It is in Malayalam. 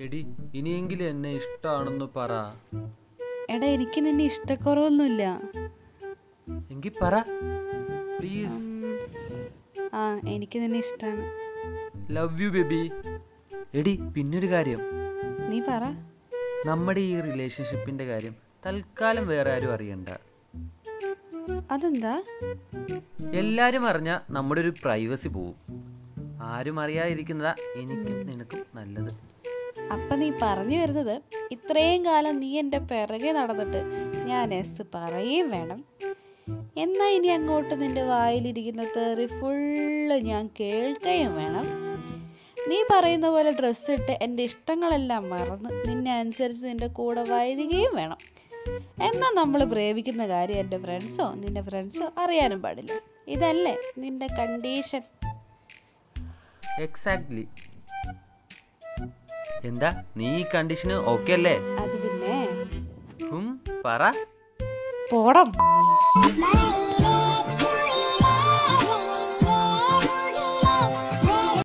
എടി ഇനിയെങ്കിലും എന്നെ ഇഷ്ടമാണെന്ന് പറ എടാ എനിക്ക് നിന്നെ ഇഷ്ടക്കുറവൊന്നുമില്ല എങ്കിൽ പറ പ്ലീസ് ആ എനിക്ക് നിന്നെ ഇഷ്ടമാണ് ലവ് യു ബേബി എടി പിന്നൊരു കാര്യം നീ പറ നമ്മുടെ ഈ റിലേഷൻഷിപ്പിന്റെ കാര്യം തൽക്കാലം വേറെ ആരും അറിയണ്ട അതെന്താ എല്ലാരും അറിഞ്ഞാൽ നമ്മുടെ ഒരു പ്രൈവസി പോവും ആരും അറിയാതിരിക്കുന്നതാ എനിക്കും നിനക്കും നല്ലത് അപ്പം നീ പറഞ്ഞു വരുന്നത് ഇത്രയും കാലം നീ എൻ്റെ പിറകെ നടന്നിട്ട് ഞാൻ എസ് പറയുകയും വേണം എന്നാൽ ഇനി അങ്ങോട്ട് നിൻ്റെ വായിലിരിക്കുന്ന തെറി ഫുള്ള് ഞാൻ കേൾക്കുകയും വേണം നീ പറയുന്ന പോലെ ഡ്രസ്സ് ഇട്ട് എൻ്റെ ഇഷ്ടങ്ങളെല്ലാം മറന്ന് നിന്നെ അനുസരിച്ച് നിൻ്റെ കൂടെ വരികയും വേണം എന്നാൽ നമ്മൾ പ്രേമിക്കുന്ന കാര്യം എൻ്റെ ഫ്രണ്ട്സോ നിൻ്റെ ഫ്രണ്ട്സോ അറിയാനും പാടില്ല ഇതല്ലേ നിൻ്റെ കണ്ടീഷൻ എക്സാക്ട്ലി എന്താ നീ ഈ കണ്ടീഷന് ഓക്കെ അല്ലേ അത് പിന്നെ ഉം, പറ പോടം My love.